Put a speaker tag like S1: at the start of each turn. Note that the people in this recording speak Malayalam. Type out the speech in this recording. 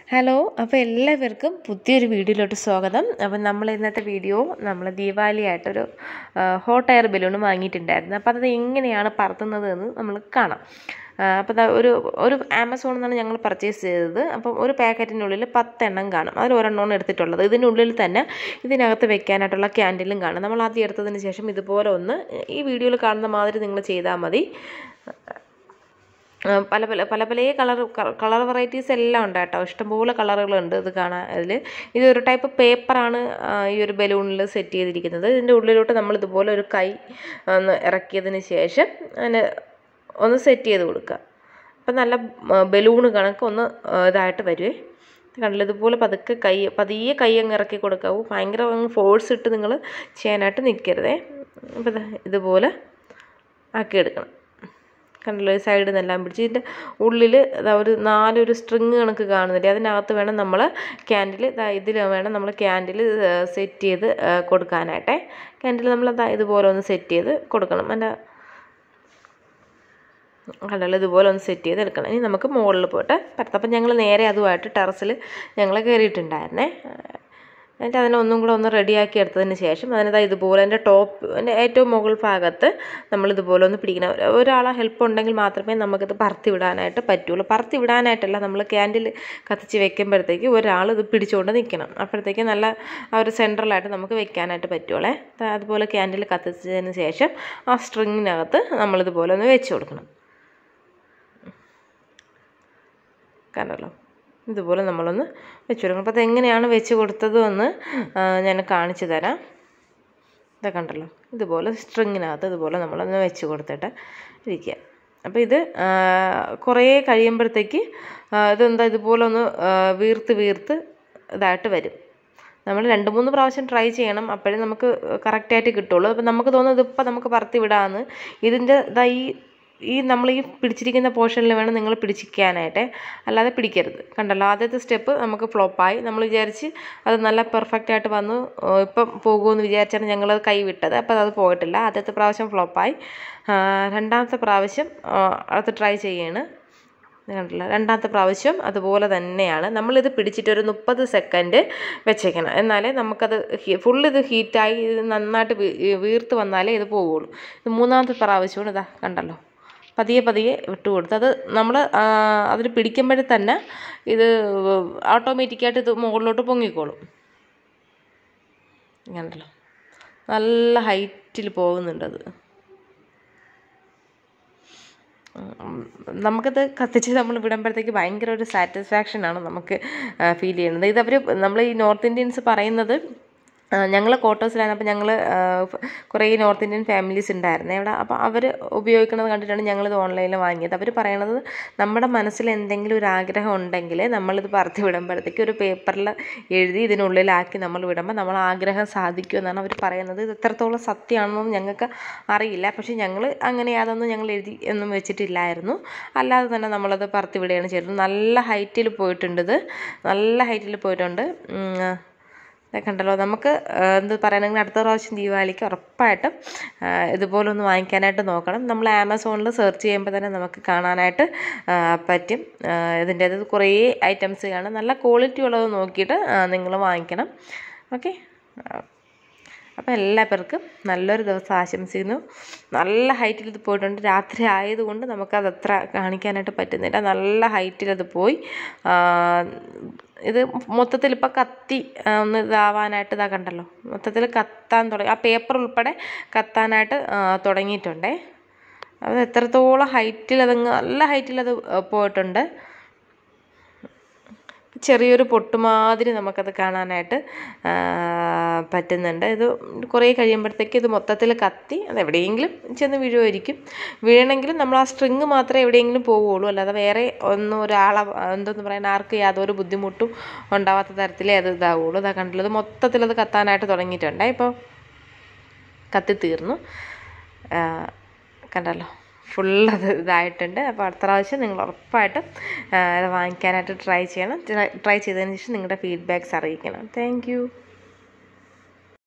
S1: ഹലോ അപ്പോൾ എല്ലാവർക്കും പുതിയൊരു വീഡിയോയിലോട്ട് സ്വാഗതം അപ്പം നമ്മൾ ഇന്നത്തെ വീഡിയോ നമ്മൾ ദീപാവലി ആയിട്ടൊരു ഹോട്ട് എയർ ബലൂൺ വാങ്ങിയിട്ടുണ്ടായിരുന്നു അപ്പോൾ അത് എങ്ങനെയാണ് പറത്തുന്നത് എന്ന് നമ്മൾ കാണാം അപ്പോൾ ദാ ഒരു ഒരു ആമസോണിൽ നിന്നാണ് ഞങ്ങൾ പർച്ചേസ് ചെയ്തത് അപ്പം ഒരു പാക്കറ്റിനുള്ളിൽ പത്തെണ്ണം കാണും അതിൽ ഒരെണ്ണമാണ് എടുത്തിട്ടുള്ളത് ഇതിനുള്ളിൽ തന്നെ ഇതിനകത്ത് വെക്കാനായിട്ടുള്ള ക്യാൻഡിലും കാണും നമ്മൾ ആദ്യം എടുത്തതിന് ശേഷം ഇതുപോലെ ഒന്ന് ഈ വീഡിയോയിൽ കാണുന്ന മാതിരി നിങ്ങൾ ചെയ്താൽ മതി പല പല പല പല കളർ കളർ വെറൈറ്റീസ് എല്ലാം ഉണ്ട് കേട്ടോ ഇഷ്ടംപോലെ കളറുകളുണ്ട് ഇത് കാണാൻ അതിൽ ഇതൊരു ടൈപ്പ് പേപ്പറാണ് ഈ ഒരു ബലൂണിൽ സെറ്റ് ചെയ്തിരിക്കുന്നത് ഇതിൻ്റെ ഉള്ളിലോട്ട് നമ്മൾ ഇതുപോലെ ഒരു കൈ ഒന്ന് ഇറക്കിയതിന് ശേഷം അതിന് ഒന്ന് സെറ്റ് ചെയ്ത് കൊടുക്കുക അപ്പം നല്ല ബലൂണ് കണക്ക് ഒന്ന് ഇതായിട്ട് വരുവേ കണ്ടില്ല ഇതുപോലെ പതുക്കെ കൈ പതിയെ കൈ അങ്ങ് ഇറക്കി കൊടുക്കാവൂ ഭയങ്കര അങ്ങ് ഫോഴ്സ് ഇട്ട് നിങ്ങൾ ചെയ്യാനായിട്ട് നിൽക്കരുതേ അപ്പം ഇതുപോലെ ആക്കിയെടുക്കണം കണ്ടല്ലോ ഈ സൈഡിൽ നിന്നെല്ലാം പിടിച്ച് ഇതിൻ്റെ ഉള്ളിൽ ഒരു നാലൊരു സ്ട്രിങ് കണക്ക് കാണുന്നില്ലേ അതിനകത്ത് വേണം നമ്മൾ ക്യാൻഡിൽ ഇതിൽ വേണം നമ്മൾ ക്യാൻഡിൽ സെറ്റ് ചെയ്ത് കൊടുക്കാനായിട്ടെ ക്യാൻഡിൽ നമ്മൾ ഇതുപോലെ ഒന്ന് സെറ്റ് ചെയ്ത് കൊടുക്കണം എൻ്റെ കണ്ടല്ലോ ഇതുപോലെ ഒന്ന് സെറ്റ് ചെയ്ത് എടുക്കണം ഇനി നമുക്ക് മുകളിൽ പോയിട്ട് പരത്താം അപ്പം ഞങ്ങൾ നേരെ അതുമായിട്ട് ടെറസിൽ ഞങ്ങൾ കയറിയിട്ടുണ്ടായിരുന്നേ എന്നിട്ട് അതിനെ ഒന്നും കൂടെ ഒന്ന് റെഡിയാക്കി എടുത്തതിന് ശേഷം അതിനത് ഇതുപോലെ എൻ്റെ ടോപ്പ് എൻ്റെ ഏറ്റവും മുകൾ ഭാഗത്ത് നമ്മൾ ഇതുപോലെ ഒന്ന് പിടിക്കണം ഒരാളെ ഹെൽപ്പ് ഉണ്ടെങ്കിൽ മാത്രമേ നമുക്കിത് പറത്തി വിടാനായിട്ട് പറ്റുള്ളൂ പറത്തി വിടാനായിട്ടല്ല നമ്മൾ ക്യാൻഡിൽ കത്തിച്ച് വെക്കുമ്പോഴത്തേക്ക് ഒരാൾ ഇത് പിടിച്ചുകൊണ്ട് നിൽക്കണം അപ്പോഴത്തേക്ക് നല്ല ആ ഒരു സെൻട്രലായിട്ട് നമുക്ക് വെക്കാനായിട്ട് പറ്റുള്ളേ അതുപോലെ ക്യാൻഡിൽ കത്തിച്ചതിന് ശേഷം ആ സ്ട്രിങ്ങിനകത്ത് നമ്മളിതുപോലെ ഒന്ന് വെച്ച് കൊടുക്കണം കണ്ടല്ലോ ഇതുപോലെ നമ്മളൊന്ന് വെച്ച് കൊടുക്കണം അപ്പോൾ അതെങ്ങനെയാണ് വെച്ച് കൊടുത്തത് എന്ന് ഞാൻ കാണിച്ചു തരാം ഇതൊക്കെ കണ്ടല്ലോ ഇതുപോലെ സ്ട്രിങ്ങിനകത്ത് ഇതുപോലെ നമ്മളൊന്ന് വെച്ച് കൊടുത്തിട്ട് ഇരിക്കുക അപ്പോൾ ഇത് കുറേ കഴിയുമ്പോഴത്തേക്ക് ഇതെന്താ ഇതുപോലെ ഒന്ന് വീർത്ത് വീർത്ത് ഇതായിട്ട് വരും നമ്മൾ രണ്ട് മൂന്ന് പ്രാവശ്യം ട്രൈ ചെയ്യണം അപ്പോഴേ നമുക്ക് കറക്റ്റായിട്ട് കിട്ടുള്ളൂ അപ്പോൾ നമുക്ക് തോന്നുന്നത് ഇതിപ്പോൾ നമുക്ക് പറത്തി വിടാമെന്ന് ഇതിൻ്റെ ഇതാ ഈ ഈ നമ്മൾ ഈ പിടിച്ചിരിക്കുന്ന പോർഷനിൽ വേണം നിങ്ങൾ പിടിച്ചിരിക്കാനായിട്ട് അല്ലാതെ പിടിക്കരുത് കണ്ടല്ലോ ആദ്യത്തെ സ്റ്റെപ്പ് നമുക്ക് ഫ്ലോപ്പായി നമ്മൾ വിചാരിച്ച് അത് നല്ല പെർഫെക്റ്റ് ആയിട്ട് വന്നു ഇപ്പം പോകുമെന്ന് വിചാരിച്ചാണ് ഞങ്ങൾ കൈ വിട്ടത് അപ്പോൾ അത് പോയിട്ടില്ല ആദ്യത്തെ പ്രാവശ്യം ഫ്ലോപ്പായി രണ്ടാമത്തെ പ്രാവശ്യം അത് ട്രൈ ചെയ്യാണ് കണ്ടില്ല രണ്ടാമത്തെ പ്രാവശ്യം അതുപോലെ തന്നെയാണ് നമ്മളിത് പിടിച്ചിട്ട് ഒരു മുപ്പത് സെക്കൻഡ് വെച്ചേക്കണം എന്നാലേ നമുക്കത് ഫുൾ ഇത് ഹീറ്റായി ഇത് നന്നായിട്ട് വീർത്ത് വന്നാലേ ഇത് പോവുള്ളൂ ഇത് മൂന്നാമത്തെ പ്രാവശ്യമാണ് ഇതാ കണ്ടല്ലോ പതിയെ പതിയെ വിട്ടു കൊടുത്ത് അത് നമ്മൾ അതിൽ പിടിക്കുമ്പോഴേ തന്നെ ഇത് ഓട്ടോമാറ്റിക്കായിട്ട് ഇത് മുകളിലോട്ട് പൊങ്ങിക്കോളും കണ്ടല്ലോ നല്ല ഹൈറ്റിൽ പോകുന്നുണ്ട് അത് നമുക്കത് കത്തിച്ച് നമ്മൾ വിടുമ്പോഴത്തേക്ക് ഭയങ്കര ഒരു സാറ്റിസ്ഫാക്ഷനാണ് നമുക്ക് ഫീൽ ചെയ്യുന്നത് ഇതവർ നമ്മൾ ഈ നോർത്ത് ഇന്ത്യൻസ് പറയുന്നത് ഞങ്ങൾ ക്വാർട്ടേഴ്സിലാണ് അപ്പോൾ ഞങ്ങൾ കുറേ നോർത്ത് ഇന്ത്യൻ ഫാമിലീസ് ഉണ്ടായിരുന്നേ അവിടെ അപ്പോൾ അവർ ഉപയോഗിക്കുന്നത് കണ്ടിട്ടാണ് ഞങ്ങളിത് ഓൺലൈനിൽ വാങ്ങിയത് അവർ പറയണത് നമ്മുടെ മനസ്സിൽ എന്തെങ്കിലും ഒരു ആഗ്രഹം ഉണ്ടെങ്കിൽ നമ്മളിത് പറത്തി വിടുമ്പോഴത്തേക്ക് ഒരു പേപ്പറിൽ എഴുതി ഇതിനുള്ളിലാക്കി നമ്മൾ വിടുമ്പോൾ നമ്മൾ ആഗ്രഹം സാധിക്കുമെന്നാണ് അവർ പറയുന്നത് ഇത് എത്രത്തോളം സത്യമാണെന്നൊന്നും ഞങ്ങൾക്ക് അറിയില്ല പക്ഷേ ഞങ്ങൾ അങ്ങനെ യാതൊന്നും ഞങ്ങൾ എഴുതി ഒന്നും വെച്ചിട്ടില്ലായിരുന്നു അല്ലാതെ തന്നെ നമ്മളത് പറത്തി വിടുകയാണ് ചെയ്തത് നല്ല ഹൈറ്റിൽ പോയിട്ടുണ്ട് ഇത് നല്ല ഹൈറ്റിൽ പോയിട്ടുണ്ട് കണ്ടല്ലോ നമുക്ക് എന്ത് പറയണമെങ്കിൽ അടുത്ത പ്രാവശ്യം ദീപാവലിക്ക് ഉറപ്പായിട്ടും ഇതുപോലെ ഒന്ന് വാങ്ങിക്കാനായിട്ട് നോക്കണം നമ്മൾ ആമസോണിൽ സെർച്ച് ചെയ്യുമ്പോൾ തന്നെ നമുക്ക് കാണാനായിട്ട് പറ്റും ഇതിൻ്റെ അത് കുറേ ഐറ്റംസ് കാണും നല്ല ക്വാളിറ്റി ഉള്ളത് നോക്കിയിട്ട് നിങ്ങൾ വാങ്ങിക്കണം ഓക്കെ അപ്പോൾ എല്ലാ പേർക്കും നല്ലൊരു ദിവസം ആശംസിക്കുന്നു നല്ല ഹൈറ്റിൽ ഇത് പോയിട്ടുണ്ട് രാത്രി ആയതുകൊണ്ട് നമുക്കത് അത്ര കാണിക്കാനായിട്ട് പറ്റുന്നില്ല നല്ല ഹൈറ്റിൽ അത് പോയി ഇത് മൊത്തത്തിൽ ഇപ്പോൾ കത്തി ഒന്ന് ഇതാവാനായിട്ട് ഇതാ കണ്ടല്ലോ മൊത്തത്തിൽ കത്താൻ തുടങ്ങി ആ പേപ്പർ ഉൾപ്പെടെ കത്താനായിട്ട് തുടങ്ങിയിട്ടുണ്ടേ അത് എത്രത്തോളം ഹൈറ്റിൽ അതങ്ങ് നല്ല ഹൈറ്റിൽ അത് പോയിട്ടുണ്ട് ചെറിയൊരു പൊട്ടുമാതിരി നമുക്കത് കാണാനായിട്ട് പറ്റുന്നുണ്ട് ഇത് കുറേ കഴിയുമ്പോഴത്തേക്ക് ഇത് മൊത്തത്തിൽ കത്തി അത് എവിടെയെങ്കിലും ചെന്ന് വീഴുമായിരിക്കും വീഴണമെങ്കിലും നമ്മൾ ആ സ്ട്രിങ് മാത്രമേ എവിടെയെങ്കിലും പോവുള്ളൂ അല്ലാതെ വേറെ ഒന്നും ഒരാളെ എന്തെന്ന് പറയാൻ ആർക്ക് യാതൊരു ബുദ്ധിമുട്ടും ഉണ്ടാവാത്ത തരത്തിലേ അത് ഇതാവുള്ളൂ അതാ കണ്ടല്ലോ ഇത് മൊത്തത്തിൽ അത് കത്താനായിട്ട് തുടങ്ങിയിട്ടുണ്ട് ഇപ്പോൾ കത്തി തീർന്നു കണ്ടല്ലോ ഫുൾ അത് ഇതായിട്ടുണ്ട് അപ്പോൾ അടുത്ത പ്രാവശ്യം നിങ്ങൾ ഉറപ്പായിട്ടും ഇത് വാങ്ങിക്കാനായിട്ട് ട്രൈ ചെയ്യണം ട്രൈ ചെയ്തതിന് ശേഷം നിങ്ങളുടെ ഫീഡ്ബാക്ക്സ് അറിയിക്കണം താങ്ക്